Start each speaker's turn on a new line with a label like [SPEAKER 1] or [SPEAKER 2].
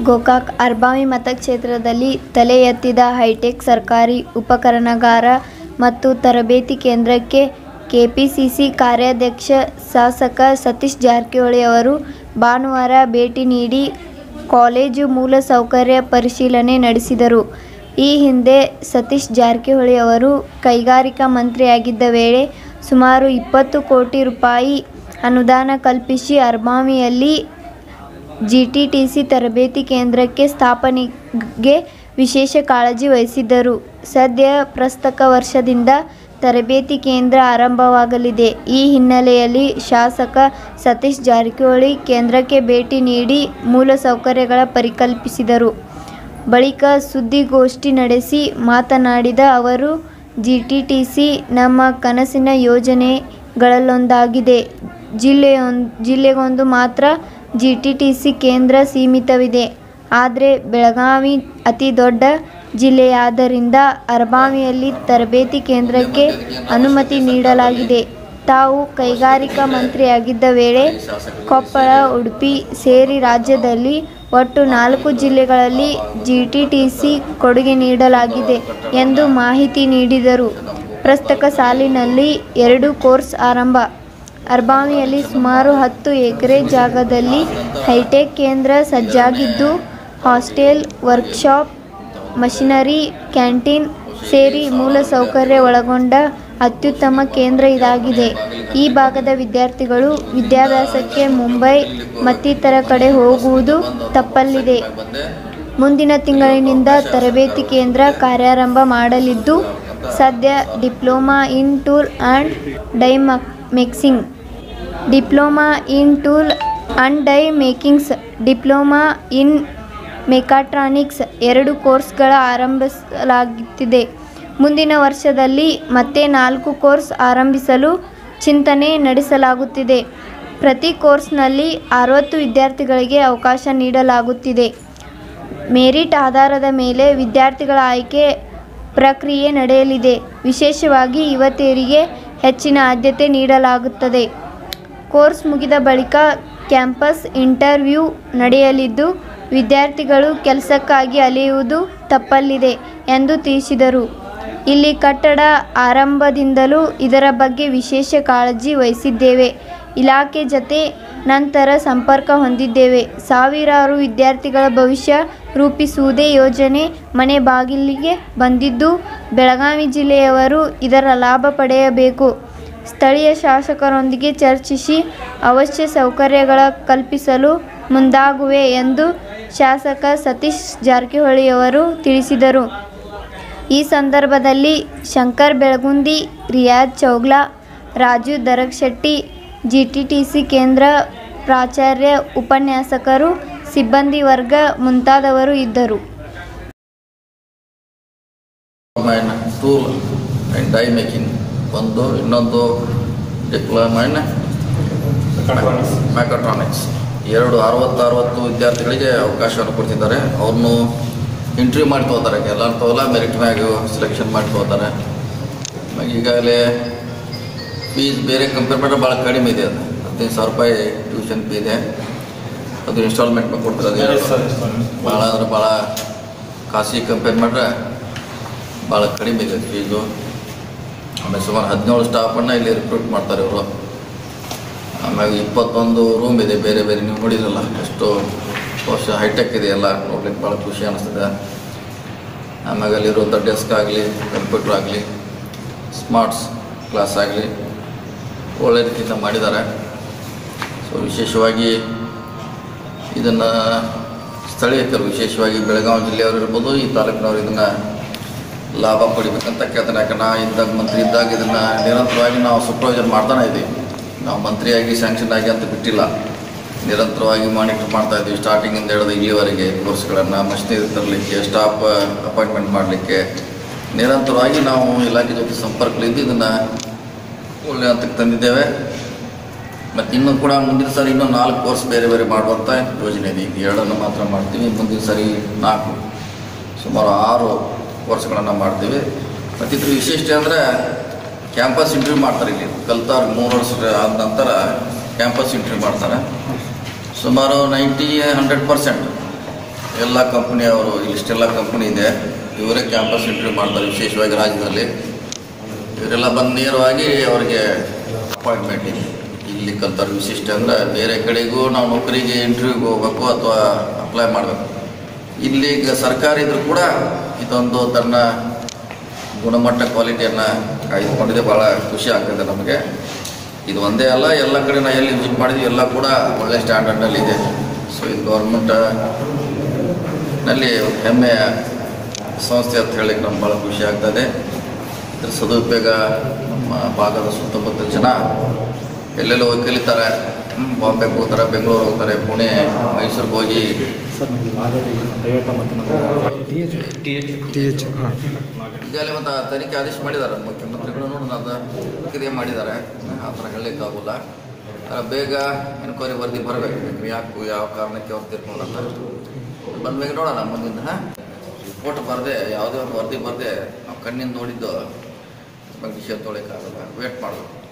[SPEAKER 1] ಗೋಕಾಕ್ ಅರ್ಬಾವಿ ಮತಕ್ಷೇತ್ರದಲ್ಲಿ ತಲೆ ಎತ್ತಿದ ಹೈಟೆಕ್ ಸರ್ಕಾರಿ ಉಪಕರಣಾಗಾರ ಮತ್ತು ತರಬೇತಿ ಕೇಂದ್ರಕ್ಕೆ ಕೆಪಿಸಿಸಿ ಕಾರ್ಯಾಧ್ಯಕ್ಷ ಶಾಸಕ ಸತೀಶ್ ಜಾರಕಿಹೊಳಿ ಅವರು ಭಾನುವಾರ ಭೇಟಿ ನೀಡಿ ಕಾಲೇಜು ಮೂಲಸೌಕರ್ಯ ಪರಿಶೀಲನೆ ನಡೆಸಿದರು. ಈ ಹಿಂದೆ ಸತೀಶ್ ಜಾರಕಿಹೊಳಿ ಅವರು ಕೈಗಾರಿಕಾ ಮಂತ್ರಿಯಾಗಿದ್ದ ವೇಳೆ ಸುಮಾರು ಇಪ್ಪತ್ತು ಕೋಟಿ ರೂಪಾಯಿ ಅನುದಾನ ಕಲ್ಪಿಸಿ ಅರ್ಬಾವಿಯಲ್ಲಿ ಜಿಟಿಟಿಸಿ ತರಬೇತಿ ಕೇಂದ್ರ ಸ್ಥಾಪನೆಗೆ ವಿಶೇಷ ಕಾಳಜಿ ವಹಿಸಿದ್ದರು. ಸದ್ಯ ಪ್ರಸಕ್ತ ವರ್ಷದಿಂದ ತರಬೇತಿ ಕೇಂದ್ರ ಆರಂಭವಾಗಲಿದೆ. ಈ ಹಿನ್ನೆಲೆಯಲ್ಲಿ ಶಾಸಕ ಸತೀಶ್ ಜಾರಕಿಹೊಳಿ ಕೇಂದ್ರಕ್ಕೆ ಭೇಟಿ ನೀಡಿ ಮೂಲಸೌಕರ್ಯಗಳ ಪರಿಶೀಲಿಸಿದರು. ಬಳಿಕ ಸುದ್ದಿಗೋಷ್ಠಿ ನಡೆಸಿ ಮಾತನಾಡಿದ ಅವರು, ಜಿಟಿಟಿಸಿ ನಮ್ಮ ಕನಸಿನ ಯೋಜನೆಗಳಲ್ಲೊಂದಾಗಿದೆ. ಜಿಲ್ಲೆಗೊಂದು ಮಾತ್ರ ಜಿಟಿಟಿಸಿ ಕೇಂದ್ರ ಸೀಮಿತವಿದೆ. ಆದರೆ ಬೆಳಗಾವಿ ಅತಿದೊಡ್ಡ ಜಿಲ್ಲೆಯಾದ್ದರಿಂದ ಅರ್ಬಾವಿಯಲ್ಲಿ ತರಬೇತಿ ಕೇಂದ್ರಕ್ಕೆ ಅನುಮತಿ ನೀಡಲಾಗಿದೆ. ತಾವು ಕೈಗಾರಿಕಾ ಮಂತ್ರಿಯಾಗಿದ್ದ ವೇಳೆ ಕೊಪ್ಪಳ, ಉಡುಪಿ ಸೇರಿ ರಾಜ್ಯದಲ್ಲಿ ಒಟ್ಟು ನಾಲ್ಕು ಜಿಲ್ಲೆಗಳಲ್ಲಿ ಜಿಟಿಟಿಸಿ ಕೊಡುಗೆ ನೀಡಲಾಗಿದೆ ಎಂದು ಮಾಹಿತಿ ನೀಡಿದರು. ಪ್ರಸಕ್ತ ಸಾಲಿನಲ್ಲಿ ಎರಡು ಕೋರ್ಸ್ ಆರಂಭ: ಅರ್ಬಾವಿಯಲ್ಲಿ ಸುಮಾರು ಹತ್ತು ಎಕರೆ ಜಾಗದಲ್ಲಿ ಹೈಟೆಕ್ ಕೇಂದ್ರ ಸಜ್ಜಾಗಿದ್ದು, ಹಾಸ್ಟೆಲ್, ವರ್ಕ್ಶಾಪ್, ಮಷಿನರಿ, ಕ್ಯಾಂಟೀನ್ ಸೇರಿ ಮೂಲಸೌಕರ್ಯ ಒಳಗೊಂಡ ಅತ್ಯುತ್ತಮ ಕೇಂದ್ರ ಇದಾಗಿದೆ. ಈ ಭಾಗದ ವಿದ್ಯಾರ್ಥಿಗಳು ವಿದ್ಯಾಭ್ಯಾಸಕ್ಕೆ ಮುಂಬೈ ಮತ್ತಿತರ ಕಡೆ ಹೋಗುವುದು ತಪ್ಪಲಿದೆ. ಮುಂದಿನ ತಿಂಗಳಿನಿಂದ ತರಬೇತಿ ಕೇಂದ್ರ ಕಾರ್ಯಾರಂಭ ಮಾಡಲಿದ್ದು, ಸದ್ಯ diploma in tool and die makings, diploma in tool and die makings, diploma in mechatronics ಎರಡು ಕೋರ್ಸ್ಗಳನ್ನು ಆರಂಭಿಸಲಾಗುತ್ತಿದೆ. ಮುಂದಿನ ವರ್ಷದಲ್ಲಿ ಮತ್ತೆ ನಾಲ್ಕು ಕೋರ್ಸ್ ಆರಂಭಿಸಲು ಚಿಂತನೆ ನಡೆಸಲಾಗುತ್ತಿದೆ. ಪ್ರತಿ ಕೋರ್ಸ್ನಲ್ಲಿ ಅರವತ್ತು ವಿದ್ಯಾರ್ಥಿಗಳಿಗೆ ಅವಕಾಶ ನೀಡಲಾಗುತ್ತಿದೆ. ಮೆರಿಟ್ ಆಧಾರದ ಮೇಲೆ ವಿದ್ಯಾರ್ಥಿಗಳ ಆಯ್ಕೆ ಪ್ರಕ್ರಿಯೆ ನಡೆಯಲಿದೆ. ವಿಶೇಷವಾಗಿ ಯುವತಿಯರಿಗೆ ಹೆಚ್ಚಿನ ಆದ್ಯತೆ ನೀಡಲಾಗುತ್ತದೆ. ಕೋರ್ಸ್ ಮುಗಿದ ಬಳಿಕ ಕ್ಯಾಂಪಸ್ ಇಂಟರ್ ವ್ಯೂ ನಡೆಯಲಿದ್ದು, ವಿದ್ಯಾರ್ಥಿಗಳು ಕೆಲಸಕ್ಕಾಗಿ ಅಲೆಯುವುದು ತಪ್ಪಲಿದೆ ಎಂದು ತಿಳಿಸಿದರು. ಇಲ್ಲಿ ಕಟ್ಟಡ ಆರಂಭದಿಂದಲೂ ಇದರ ಬಗ್ಗೆ ವಿಶೇಷ ಕಾಳಜಿ ವಹಿಸಿದ್ದೇವೆ. ಇಲಾಖೆ ಜತೆ ನಿರಂತರ ಸಂಪರ್ಕ ಹೊಂದಿದ್ದೇವೆ. ಸಾವಿರಾರು ವಿದ್ಯಾರ್ಥಿಗಳ ಭವಿಷ್ಯ ರೂಪಿಸುವುದೇ ಯೋಜನೆ ಮನೆ ಬಾಗಿಲಿಗೆ ಬಂದಿದ್ದು, ಬೆಳಗಾವಿ ಜಿಲ್ಲೆಯವರು ಇದರ ಲಾಭ ಪಡೆಯಬೇಕು. ಸ್ಥಳೀಯ ಶಾಸಕರೊಂದಿಗೆ ಚರ್ಚಿಸಿ ಅವಶ್ಯ ಸೌಕರ್ಯಗಳ ಕಲ್ಪಿಸಲು ಮುಂದಾಗುವೆ ಎಂದು ಶಾಸಕ ಸತೀಶ್ ಜಾರಕಿಹೊಳಿಯವರು ತಿಳಿಸಿದರು. ಈ ಸಂದರ್ಭದಲ್ಲಿ ಶಂಕರ ಬೆಳಗುಂದಿ, ರಿಯಾಜ್ ಚೌಗಲ, ರಾಜು ದರಗಶೆಟ್ಟಿ, ಜಿಟಿಟಿಸಿ ಕೇಂದ್ರ ಪ್ರಾಚಾರ್ಯ, ಉಪನ್ಯಾಸಕರು, ಸಿಬ್ಬಂದಿ ವರ್ಗ ಮುಂತಾದವರು ಇದ್ದರು.
[SPEAKER 2] Diploma in tool and die making ಒಂದು, ಇನ್ನೊಂದು ಡಿಪ್ಲೊಮಾ ಇನ್ ಮೆಕಾಟ್ರಾನಿಕ್ಸ್ ಎರಡು ಅರವತ್ತು ಅರವತ್ತು ವಿದ್ಯಾರ್ಥಿಗಳಿಗೆ ಅವಕಾಶವನ್ನು ಕೊಡ್ತಿದ್ದಾರೆ. ಅವ್ರನ್ನು ಇಂಟರ್ವ್ಯೂ ಮಾಡಿ ತೊಗೋತಾರೆ. ಎಲ್ಲರೂ ತೊಗೊಲ್ಲ, ಮೆರಿಟ್ ಮ್ಯಾಗ ಸೆಲೆಕ್ಷನ್ ಮಾಡಿ ತೊಗೋತಾರೆ. ಈಗಾಗಲೇ ಫೀಸ್ ಬೇರೆ ಕಂಪೇರ್ ಮಾಡಿದ್ರೆ ಭಾಳ ಕಡಿಮೆ ಇದೆ ಅದು. ಹದಿನೈದು ಸಾವಿರ ರೂಪಾಯಿ ಟ್ಯೂಷನ್ ಫೀ ಇದೆ. ಅದು ಇನ್ಸ್ಟಾಲ್ಮೆಂಟ್ ಮೇಲೆ ಕೊಡ್ತಾರೆ. ಅದು ಭಾಳ ಅಂದ್ರೆ ಭಾಳ ಖಾಸಗಿ ಕಂಪೇರ್ ಮಾಡಿದ್ರೆ ಭಾಳ ಕಡಿಮೆ ಇದೆ ಫೀಸು. ಆಮೇಲೆ ಸುಮಾರು ಹದಿನೇಳು ಸ್ಟಾಫನ್ನು ಇಲ್ಲಿ ರಿಕ್ರೂಟ್ ಮಾಡ್ತಾರೆ ಇವರು. ಆಮ್ಯಾಗ ಇಪ್ಪತ್ತೊಂದು ರೂಮ್ ಇದೆ ಬೇರೆ ಬೇರೆ ನೀವು ನೋಡಿದ್ರಲ್ಲ ಎಷ್ಟು ವರ್ಷ ಹೈಟೆಕ್ ಇದೆ ಎಲ್ಲ ನೋಡ್ಲಿಕ್ಕೆ ಭಾಳ ಖುಷಿ ಅನ್ನಿಸ್ತದೆ. ಆಮ್ಯಾಗ ಅಲ್ಲಿರುವಂಥ ಡೆಸ್ಕ್ ಆಗಲಿ, ಕಂಪ್ಯೂಟ್ರ್ ಆಗಲಿ, ಸ್ಮಾರ್ಟ್ಸ್ ಕ್ಲಾಸ್ ಆಗಲಿ ಒಳ್ಳೆ ರೀತಿಯಿಂದ ಮಾಡಿದ್ದಾರೆ. ಸೊ ವಿಶೇಷವಾಗಿ ಇದನ್ನು ಸ್ಥಳೀಯರು ವಿಶೇಷವಾಗಿ ಬೆಳಗಾವಿ ಜಿಲ್ಲೆಯವರು ಇರ್ಬೋದು, ಈ ತಾಲೂಕಿನವರು ಇದನ್ನು ಲಾಭ ಪಡಿಬೇಕಂತ ಕೇಳ್ತಾನೆ. ಯಾಕಂದ್ರೆ ನಾ ಇದ್ದಾಗ ಮಂತ್ರಿ ಇದ್ದಾಗ ಇದನ್ನು ನಿರಂತರವಾಗಿ ನಾವು ಸೂಪರ್ವೈಸರ್ ಮಾಡ್ತಾನೆ ಇದ್ದೀವಿ. ನಾವು ಮಂತ್ರಿಯಾಗಿ ಸ್ಯಾಂಕ್ಷನ್ ಆಗಿ ಅಂತ ಬಿಟ್ಟಿಲ್ಲ. ನಿರಂತರವಾಗಿ ಮಾನಿಟರ್ ಮಾಡ್ತಾ ಇದ್ದೀವಿ ಸ್ಟಾರ್ಟಿಂಗಿಂದ ಹಿಡಿದು ಇಲ್ಲಿವರೆಗೆ ಕೋರ್ಸ್ಗಳನ್ನು ಮಷಿನರಿ ತರಲಿಕ್ಕೆ, ಸ್ಟಾಫ್ ಅಪಾಯಿಂಟ್ಮೆಂಟ್ ಮಾಡಲಿಕ್ಕೆ ನಿರಂತರವಾಗಿ ನಾವು ಇಲಾಖೆ ಜೊತೆ ಸಂಪರ್ಕಲಿದ್ದು ಇದನ್ನು ಒಳ್ಳೆಯ ಹಂತಕ್ಕೆ ತಂದಿದ್ದೇವೆ. ಮತ್ತು ಇನ್ನೂ ಕೂಡ ಮುಂದಿನ ಸಾರಿ ಇನ್ನೂ ನಾಲ್ಕು ಕೋರ್ಸ್ ಬೇರೆ ಬೇರೆ ಮಾಡುವಂಥ ಯೋಜನೆ ಇದೆ. ಈಗ ಎರಡನ್ನು ಮಾತ್ರ ಮಾಡ್ತೀವಿ. ಮುಂದಿನ ಸಾರಿ ನಾಲ್ಕು ಸುಮಾರು ಆರು ಕೋರ್ಸ್ಗಳನ್ನು ಮಾಡ್ತೀವಿ. ಮತ್ತು ಇದ್ರ ವಿಶಿಷ್ಟ ಅಂದರೆ ಕ್ಯಾಂಪಸ್ ಇಂಟರ್ವ್ಯೂ ಮಾಡ್ತಾರೆ ಇಲ್ಲಿ ಕಲ್ತವ್ರು ಮೂರು ವರ್ಷ ಆದ ನಂತರ ಕ್ಯಾಂಪಸ್ ಇಂಟರ್ವ್ಯೂ ಮಾಡ್ತಾರೆ. ಸುಮಾರು ನೈಂಟಿ ಹಂಡ್ರೆಡ್ ಪರ್ಸೆಂಟ್ ಎಲ್ಲ ಕಂಪ್ನಿಯವರು ಇಲ್ಲಿಷ್ಟೆಲ್ಲ ಕಂಪ್ನಿ ಇದೆ ಇವರೇ ಕ್ಯಾಂಪಸ್ ಇಂಟರ್ವ್ಯೂ ಮಾಡ್ತಾರೆ ವಿಶೇಷವಾಗಿ ರಾಜ್ಯದಲ್ಲಿ ಇವರೆಲ್ಲ ಬಂದು ನೇರವಾಗಿ ಅವರಿಗೆ ಅಪಾಯಿಂಟ್ಮೆಂಟ್ ಇದೆ ಇಲ್ಲಿ ಕಲ್ತಾರೆ ವಿಶಿಷ್ಟ ಅಂದರೆ ಬೇರೆ ಕಡೆಗೂ ನಾವು ನೌಕರಿಗೆ ಇಂಟರ್ವ್ಯೂಗೆ ಹೋಗ್ಬೇಕು ಅಥವಾ ಅಪ್ಲೈ ಮಾಡಬೇಕು ಇಲ್ಲಿ ಈಗ ಸರ್ಕಾರ ಇದ್ರೂ ಕೂಡ ಇದೊಂದು ತನ್ನ ಗುಣಮಟ್ಟ ಕ್ವಾಲಿಟಿಯನ್ನು ಕಾಯ್ದುಕೊಂಡಿದೆ ಭಾಳ ಖುಷಿ ಆಗ್ತದೆ ನಮಗೆ ಇದು ಒಂದೇ ಅಲ್ಲ ಎಲ್ಲ ಕಡೆ ನಾವು ಎಲ್ಲಿ ವಿಸಿಟ್ ಮಾಡಿದ್ವಿ ಎಲ್ಲ ಕೂಡ ಒಳ್ಳೆ ಸ್ಟ್ಯಾಂಡರ್ಡ್ನಲ್ಲಿ ಇದೆ ಸೊ ಇದು ಗೌರ್ಮೆಂಟ್ ನಲ್ಲಿ ಹೆಮ್ಮೆಯ ಸಂಸ್ಥೆ ಅಂತ ಹೇಳಿಕ್ಕೆ ನಮ್ಗೆ ಭಾಳ ಖುಷಿ ಆಗ್ತದೆ ಇದ್ರ ಸದುಪಯೋಗ ನಮ್ಮ ಭಾಗದ ಸುತ್ತಮುತ್ತ ಜನ ಎಲ್ಲೆಲ್ಲೋ ಹೋಗಿ ಕಲಿತಾರೆ ಹ್ಮ್, ಬಾಂಬೆಗೆ ಹೋಗ್ತಾರೆ ಬೆಂಗಳೂರು ಹೋಗ್ತಾರೆ ಪುಣೆ ಮೈಸೂರಿಗೆ ಹೋಗಿ
[SPEAKER 3] ಸರ್ ನಮಗೆ ಮಾದರಿ ದಯವಿಟ್ಟು ಮತ್ತೆ ನಮಗೆ ಟಿ ಎಚ್ ಟಿ ಎಚ್ ಹಾಂ
[SPEAKER 2] ಈಗಾಗಲೇ ಮತ್ತು ತನಿಖೆ ಆದೇಶ ಮಾಡಿದ್ದಾರೆ ಮುಖ್ಯಮಂತ್ರಿಗಳು ನೋಡೋಣ ಅದು ಇದೇ ಮಾಡಿದ್ದಾರೆ ಆ ಥರ ಹೇಳಲಿಕ್ಕಾಗಲ್ಲ ಆ, ಬೇಗ ಎನ್ಕ್ವೈರಿ ವರದಿ ಬರಬೇಕು ಯಾಕೆ ಯಾವ ಕಾರಣಕ್ಕೆ ಅವ್ರು ತೀರ್ಕೊಂಡಂತ ಬಂದ್ಮೇಲೆ ನೋಡೋಣ ಮುಂದಿನ ಹಾಂ ರಿಪೋರ್ಟ್ ಬರದೆ ಯಾವುದೇ ಒಂದು ವರದಿ ಬರದೆ ನಾವು ಕಣ್ಣಿಂದ ನೋಡಿದ್ದು ಬಗ್ಗೆ ವಿಷಯ ತೊಗೊಳಕ್ಕಾಗಲ್ಲ ವೇಟ್ ಮಾಡಬೇಕು